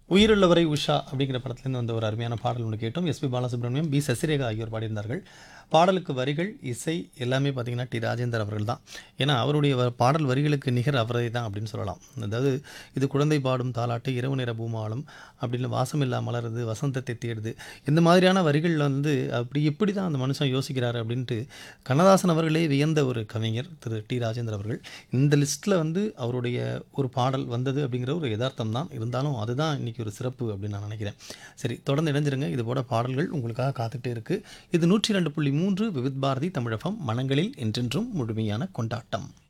உயிருள்ளவரை உஷா அப்படிங்கிற படத்துலேருந்து வந்த ஒரு அருமையான பாடல் ஒன்று கேட்டோம் எஸ்பி பாலசுப்ரமணியம் பி சசிரேகா ஆகியோர் பாடியிருந்தார்கள் பாடலுக்கு வரிகள் இசை எல்லாமே பார்த்தீங்கன்னா டி ராஜேந்தர் அவர்கள் தான் ஏன்னா அவருடைய வ- பாடல் வரிகளுக்கு நிகர் அவரே தான் அப்படின்னு சொல்லலாம் அதாவது இது குழந்தை பாடும் தாலாட்டு இரவு நேர பூமாலம் அப்படின்னு வாசமில்லா மலருது வசந்தத்தை தேடுது இந்த மாதிரியான வரிகள் வந்து அப்படி எப்படி தான் அந்த மனுஷன் யோசிக்கிறாரு அப்படின்ட்டு கண்ணதாசன் அவர்களே வியந்த ஒரு கவிஞர் திரு டி ராஜேந்தர் அவர்கள் இந்த லிஸ்ட்டில் வந்து அவருடைய ஒரு பாடல் வந்தது அப்படிங்கிற ஒரு யதார்த்தம் தான் இருந்தாலும் அதுதான் இன்னைக்கு ஒரு சிறப்பு அப்படின்னு நான் நினைக்கிறேன் சரி தொடர்ந்து இணைஞ்சிருங்க இது போல பாடல்கள் உங்களுக்காக காத்துக்கிட்டே இருக்கு இது நூற்றி ரெண்டு புள்ளி மூன்று விவித் பாரதி தமிழகம் மனங்களில் என்றென்றும் முழுமையான கொண்டாட்டம்